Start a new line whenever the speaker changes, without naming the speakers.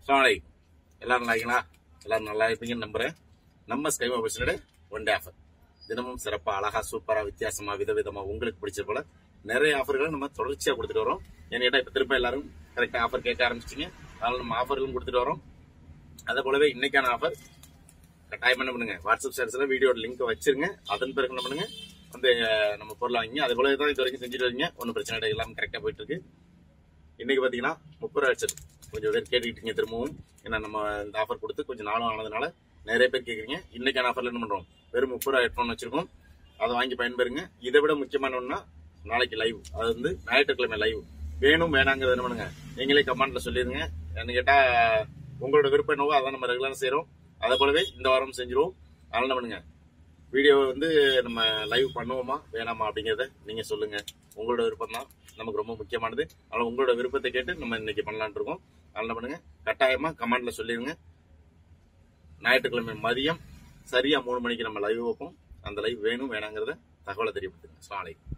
சாலை எல்லாரும் நல்லா இருக்கீங்களா எல்லாரும் நல்லா இருப்பீங்கன்னு நம்புறேன் நம்ம ஸ்கை மொபைல்ஸோட ஒன் டே ஆஃபர் தினமும் சிறப்பா அழகா சூப்பரா வித்தியாசமா விதவிதமா உங்களுக்கு பிடிச்ச போல நிறைய ஆஃபர்களை நம்ம தொடர்ச்சியா கொடுத்துட்டு வரோம் என்கிட்ட இப்ப திரும்ப எல்லாரும் கரெக்டா ஆஃபர் கேட்க ஆரம்பிச்சிட்டீங்க அதனால நம்ம ஆஃபர்களும் கொடுத்துட்டு வரோம் அதே போலவே இன்னைக்கான ஆஃபர் கட்டாயம் என்ன பண்ணுங்க வாட்ஸ்அப் ஸ்டேட்டஸ்ல வீடியோட லிங்க் வச்சிருங்க அதன் பிறகு என்ன பண்ணுங்க வந்து அஹ், நம்ம பொருள் வாங்கிங்க அதே போல தான் இது வரைக்கும் செஞ்சுட்டு வரீங்க ஒன்றும் பிரச்சனை இல்லை எல்லாம் கரெக்டா போயிட்டு இருக்கு இன்னைக்கு பாத்தீங்கன்னா முப்பது ரூபா வச்சது கொஞ்சம் பேர் கேட்டுக்கிட்டீங்க திரும்பவும் ஏன்னா நம்ம இந்த ஆஃபர் கொடுத்து கொஞ்சம் நாளும் ஆனதுனால நிறைய பேர் கேக்குறீங்க இன்னைக்கான ஆஃபர்ல என்ன பண்றோம் வெறும் முப்பது ரூபா ஹெட்ஃபோன் வச்சிருக்கோம் அதை வாங்கி பயன்பெறுங்க இதை விட முக்கியமான ஒண்ணா நாளைக்கு லைவ் அது வந்து ஞாயிற்றுக்கிழமை லைவ் வேணும் வேணாங்கிறது என்ன பண்ணுங்க நீங்களே கமெண்ட்ல சொல்லிருங்க என்ன கேட்டா உங்களோட விருப்பம் என்னவோ அதான் நம்ம ரெகுலரா செய்றோம் அதே போலவே இந்த வாரம் செஞ்சிருவோம் அதனால என்ன பண்ணுங்க வீடியோ வந்து நம்ம லைவ் பண்ணுவோமா வேணாமா அப்படிங்கறத நீங்க சொல்லுங்க உங்களோட விருப்பம் தான் நமக்கு ரொம்ப முக்கியமானது அதனால உங்களோட விருப்பத்தை கேட்டு நம்ம இன்னைக்கு பண்ணலாம்னு இருக்கோம் அதனால என்ன பண்ணுங்க கட்டாயமா கமெண்ட்ல சொல்லிருங்க ஞாயிற்றுக்கிழமை மதியம் சரியா மூணு மணிக்கு நம்ம லைவ் வைப்போம் அந்த லைவ் வேணும் வேணாங்கிறத தகவலை தெரியப்படுத்துங்க சாலை